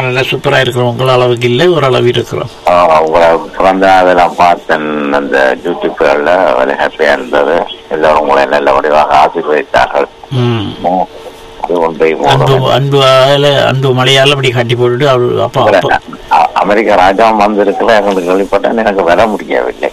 நல்ல சூப்பரா இருக்கிறோம் உங்கள அளவுக்கு இல்லை ஒரு அளவு இருக்கிறோம் ஆஹ் உங்களை பிறந்த அதெல்லாம் பார்த்தேன் அந்த யூடியூப்களில் ஒரு ஹாப்பியா இருந்தது எல்லாரும் உங்களை நல்ல வடிவாக ஆசீர்வதித்தார்கள் ம். உம், அது ஒன்றை அன்பு மூலம் அன்பு ஆல அன்பு மலையால அப்படி கட்டி போட்டுட்டு அவர் அப்பா அப்பா அ- அமெரிக்க ராஜா வந்திருக்கல எங்களுக்கு வெளிப்பட்டேன்னு எனக்கு வர முடியவில்லை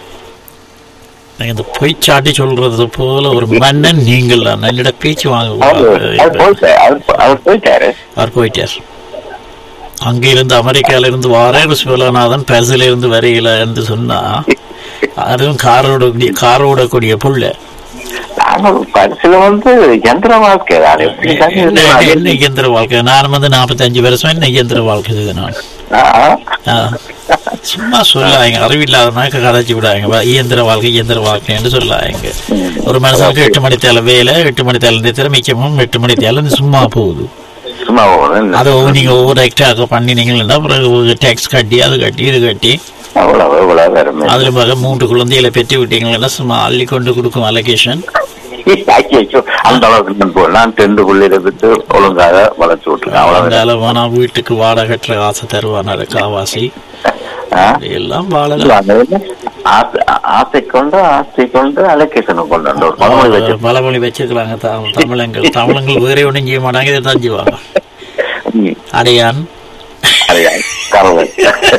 நீங்க இந்த பொய்ச்சாட்டி சொல்றது போல ஒரு மன்னன் நீங்கள் தான் நல்லிட பேச்சு அவரு- அவர் வாங்க போயிட்டாரு அவர் அவர் போயிட்டாரு அவர் போயிட்டார் அங்கிருந்து அமெரிக்கால இருந்து வாரேர் சிவலநாதன் பரிசில இருந்து வரையில என்று சொன்னா அதுவும் காரோட காரோடக்கூடிய புள்ள நாங்கள் பரிசுல வந்து யந்திர வாழ்க்கை தான் எப்படி தானே என்ன இருந்தோம்? என்ன இயந்திர வாழ்க்கை நான் வந்து நாற்பத்தஞ்சு வருஷம் என்ன இயந்திர வாழ்க்கை இது நான் ஆஹ். ஆ. சும்மா சொல்லாங்க அறிவில்லாதனாக்க கதைச்சு விடாங்க வா, இயந்திர வாழ்க்கை இயந்திர வாழ்க்கைன்னு சொல்லாங்க ஒரு மனுஷனுக்கு எட்டு மணி தேவை வேலை எட்டு மணி தேவை நிறுத்திற மிச்சமும் எட்டு மணி தேவை சும்மா போகுது சும்மா ஒரு அதை ஒவ்வொரு நீங்க ஒவ்வொரு ஆக்டாக பண்ணினீங்கன்னா அப்புறம் டேக்ஸ் கட்டி அது கட்டி இது கட்டி அவ்வளவு இவ்வளவு வறுமை அதுல பிறகு மூன்று குழந்தைகளை பெற்று விட்டீங்கன்னா சும்மா அள்ளி கொண்டு கொடுக்கும் அலகேஷன் ஐயோ, அந்த அளவுக்கு நான் போ- நான் டென்ட் புள்ளியில விட்டு ஒழுங்காக வளர்ச்சி விட்டுருக்கேன் அவ்வளவு அதனால வேணா வீட்டுக்கு வாடகை கட்டுற ஆசை தருவான காவாசி ஆ? எல்லாம் இல்ல, வாழலாம் அது வந்து ஆசை ஆசை கொண்டு ஆசை கொண்டு அலக்கேஷனை கொண்டு வந்து ஒரு பழமொழி வச்சு பலமொழி வச்சிருக்கிறாங்க தமிழ் தமிழங்கள் தமிழங்கள் வேற ஒன்றும் செய்ய மாட்டாங்க இதை தான் செய்வாங்க ம், அடையான் சரியா? கரவை.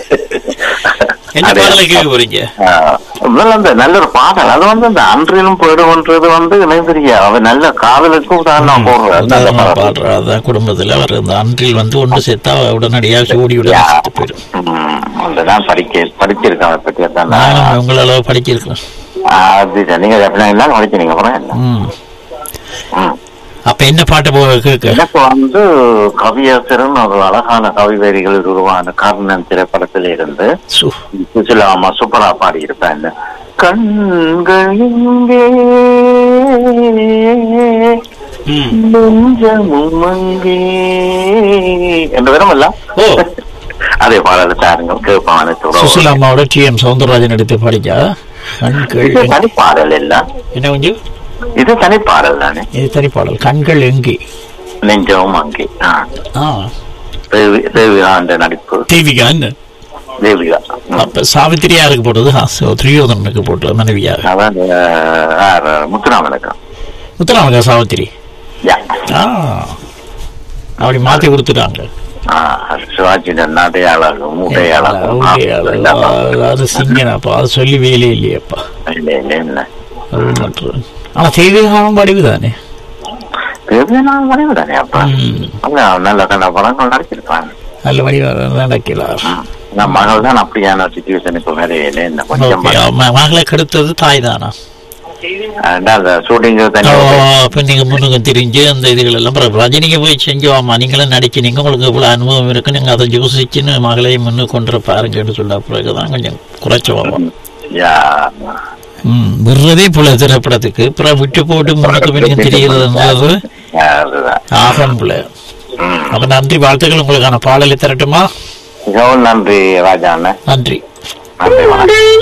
என்ன அடையா. பாடலை கேட்க போறீங்க ஆ, முதல்ல அந்த நல்ல ஒரு பாடல் அது வந்து அந்த அன்றிலும் போயிடும்ன்றது வந்து எனக்கு தெரியாது அவன் நல்ல காதலுக்கும் தான் நான் போடுறேன் நல்ல உதாரணமா பாடல். பாடுற அதான் குடும்பத்துல அவர் அந்த அன்றில் வந்து ஒன்று செத்தா உடனடியாக ஓடி விட செத்து போயிடும் ம், அந்த நான் படிக்க படிச்சிருக்கேன் அதை பற்றி தான் நான் நானும் உங்கள அளவு படிச்சிருக்கேன் அதுதான் நீங்க எப்படின்னா படிச்சீங்க அப்புறம் என்ன ம் ம். அப்ப என்ன பாட்டு போ கேட்க எனக்கு வந்து கவியரசரும் ஒரு அழகான கவி வரிகளில் உருவான கர்ணன் திரைப்படத்தில் இருந்து சு சுசிலாமா சூப்பரா பாடி இருப்பேன் கண்கள் எங்கே ம் நெஞ்சமும் அங்கே என்ற விதமல்ல ஓ அதே பாடல தாருங்கள் கேட்பான் சுசிலா அம்மாவோட டி எம் சவுந்தரராஜன் எடுத்து படிச்சா கண்கள் இது தனிப்பாடல் இல்ல என்ன கொஞ்சம் இது தனிப்பாடல் தானே இது தனி பாடல் கண்கள் எங்கே நெஞ்சமும் அங்கே ஆ. ஆ தேவி தேவிகா அந்த நடிப்பு தேவிகா என்ன தேவிகா ம். அப்ப சாவித்திரி யாருக்கு போட்டது ஆ, சோ, துரியோதனனுக்கு போட்டது மனைவியாக அதான் முத்துராமனுக்கு உத்தராமக்கா சாவித்திரி யா ஆ அப்படி மாத்தி கொடுத்துட்டாங்க சிவாஜி நாட்டை அழகு மூட்டை அழகு ஓகே, அது- அது சிங்கனப்பா அது சொல்லி வேலையே இல்லையப்பா இல்ல இல்ல இல்ல அது மட்டும் ஆனா தேவிகாவும் படிவு தானே தேவையான மனைவி தானே அப்ப ம். அவன் நல்ல கண்ட படங்கள் நடிச்சிருப்பான் நல்ல வடிவாக நடக்கிறார் நான் மகள் தான் அப்படியான சுச்சுவேஷன் இப்ப வேற இல்லை இந்த கொஞ்சம் ஓகே ம- மகளை கெடுத்தது தாய் தானா அதான் அந்த ஷூட்டிங் தனி அப்ப நீங்க முன்னுக்கு தெரிஞ்சு அந்த இதுகள் எல்லாம் பிறகு ரஜினிக்கு போய் செஞ்சோமா நீங்களும் நடிக்கிறீங்க உங்களுக்கு இவ்வளவு அனுபவம் இருக்கு நீங்க அதை யோசிச்சுன்னு மகளையும் முன்னு கொண்டு பாருங்கன்னு சொல்ல பிறகுதான் கொஞ்சம் குறைச்சோம் யா ம் விடுறதே போல திரைப்படத்துக்கு அப்புறம் விட்டு போட்டு முன்னுக்கு பின்னுக்கு தெரிகிறதுன்றது யா, அதுதான் ஆகம் போல ம். அப்ப நன்றி வாழ்த்துக்கள் உங்களுக்கான பாடலை தரட்டுமா மிகவும் நன்றி ராஜா அண்ணன் நன்றி நன்றி வணக்கம்